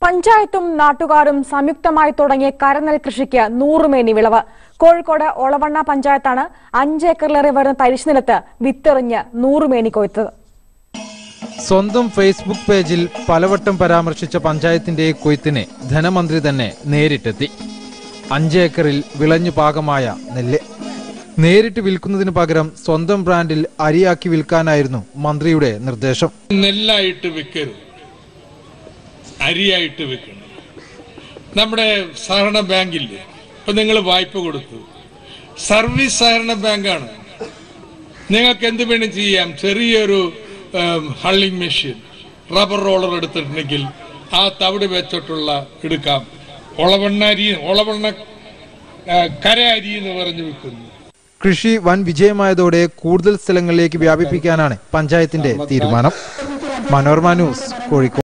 പഞ്ചായത്തും നാട്ടുകാരും സംയുക്തമായി തുടങ്ങിയ കരനെൽ കൃഷിക്ക് നൂറുമേനി വിളവ് കോഴിക്കോട് ഒളവണ്ണ പഞ്ചായത്താണ് അഞ്ച് ഏക്കറിലേറെ വരുന്ന തരിശുനിലത്ത് വിത്തെറിഞ്ഞ് നൂറുമേനി കൊയ്ത്തത് സ്വന്തം ഫേസ്ബുക്ക് പേജിൽ പലവട്ടം പരാമർശിച്ച പഞ്ചായത്തിന്റെ കൊയ്ത്തിന് ധനമന്ത്രി തന്നെ നേരിട്ടെത്തി അഞ്ച് ഏക്കറിൽ വിളഞ്ഞു പാകമായ നെല്ല് നേരിട്ട് വിൽക്കുന്നതിന് പകരം സ്വന്തം ബ്രാൻഡിൽ അരിയാക്കി വിൽക്കാനായിരുന്നു മന്ത്രിയുടെ നിർദ്ദേശം നെല്ലായിട്ട് വിൽക്കരുത് അരിയായിട്ട് വിൽക്കണം നമ്മുടെ സഹകരണ ബാങ്കില്ലേ ഇപ്പൊ നിങ്ങൾ വായ്പ കൊടുത്തു സർവീസ് സഹകരണ ബാങ്കാണ് നിങ്ങൾക്ക് എന്ത് വേണം ചെയ്യാം ചെറിയൊരു ഹള്ളിങ് മെഷീൻ റബ്ബർ റോളർ എടുത്തിട്ടുണ്ടെങ്കിൽ ആ തവിട് വെച്ചിട്ടുള്ള എടുക്കാം ഒളവണ്ണ അരി ഒളവണ്ണ ആ, കര അരി എന്ന് പറഞ്ഞ് വിൽക്കുന്നു കൃഷി വൻ വിജയമായതോടെ കൂടുതൽ സ്ഥലങ്ങളിലേക്ക് വ്യാപിപ്പിക്കാനാണ് പഞ്ചായത്തിന്റെ തീരുമാനം മനോരമ ന്യൂസ് കോഴിക്കോട്